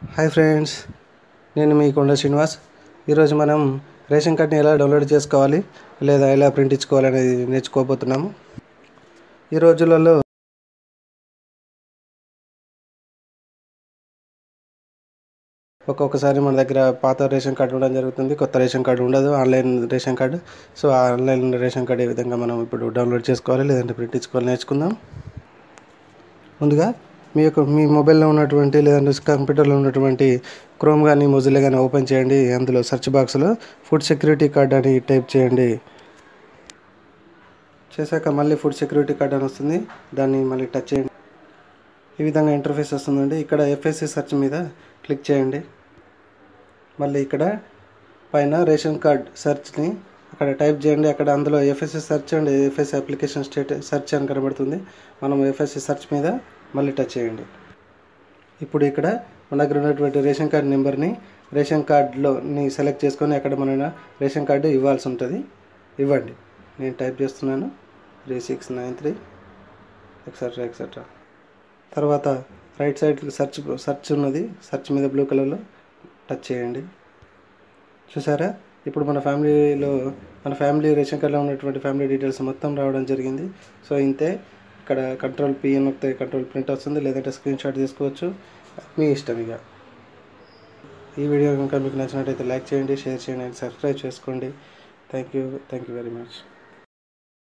hi friends నేను మీ కొండ శ్రీనివాస్ ఈరోజు మనం రేషన్ కార్డ్ని ఎలా డౌన్లోడ్ చేసుకోవాలి లేదా ఎలా ప్రింట్ ఇచ్చుకోవాలి అనేది నేర్చుకోబోతున్నాము ఈ రోజులలో ఒక్కొక్కసారి మన దగ్గర పాత రేషన్ కార్డు ఉండడం జరుగుతుంది కొత్త రేషన్ కార్డు ఉండదు ఆన్లైన్ రేషన్ కార్డు సో ఆ ఆన్లైన్ రేషన్ కార్డు ఏ విధంగా మనం ఇప్పుడు డౌన్లోడ్ చేసుకోవాలి లేదంటే ప్రింట్ ఇచ్చుకోవాలి నేర్చుకుందాం ముందుగా మీ యొక్క మీ మొబైల్లో ఉన్నటువంటి లేదంటే కంప్యూటర్లో ఉన్నటువంటి క్రోమ్ కానీ మొజిల్లా కానీ ఓపెన్ చేయండి అందులో సెర్చ్ బాక్స్లో ఫుడ్ సెక్యూరిటీ కార్డ్ అని టైప్ చేయండి చేశాక మళ్ళీ ఫుడ్ సెక్యూరిటీ కార్డ్ అని వస్తుంది దాన్ని మళ్ళీ టచ్ చేయండి ఈ విధంగా ఇంటర్ఫేస్ వస్తుందండి ఇక్కడ ఎఫ్ఎస్సి సెర్చ్ మీద క్లిక్ చేయండి మళ్ళీ ఇక్కడ పైన రేషన్ కార్డ్ సెర్చ్ని అక్కడ టైప్ చేయండి అక్కడ అందులో FSC search and FSC application state search అని కనబడుతుంది మనం ఎఫ్ఎస్సి సెర్చ్ మీద మళ్ళీ టచ్ చేయండి ఇప్పుడు ఇక్కడ మన దగ్గర ఉన్నటువంటి రేషన్ కార్డ్ నెంబర్ని రేషన్ కార్డులోని సెలెక్ట్ చేసుకొని అక్కడ మన రేషన్ కార్డు ఇవ్వాల్సి ఉంటుంది ఇవ్వండి నేను టైప్ చేస్తున్నాను three six nine three etcetera etcetera తర్వాత రైట్ సైడ్ సెర్చ్ సెర్చ్ ఉన్నది సెర్చ్ మీద బ్లూ కలర్లో టచ్ చేయండి చూసారా ఇప్పుడు మన ఫ్యామిలీలో మన ఫ్యామిలీ రేషన్ కార్డులో ఉన్నటువంటి ఫ్యామిలీ డీటెయిల్స్ మొత్తం రావడం జరిగింది సో ఇంతే ఇక్కడ కంట్రోల్ పి అని వస్తే కంట్రోల్ ప్రింట్ వస్తుంది లేదంటే స్క్రీన్ షాట్ తీసుకోవచ్చు మీ ఇష్టం ఇక ఈ వీడియో కనుక మీకు నచ్చినట్టయితే లైక్ చేయండి షేర్ చేయండి అండ్ సబ్స్క్రైబ్ చేసుకోండి thank you thank you very much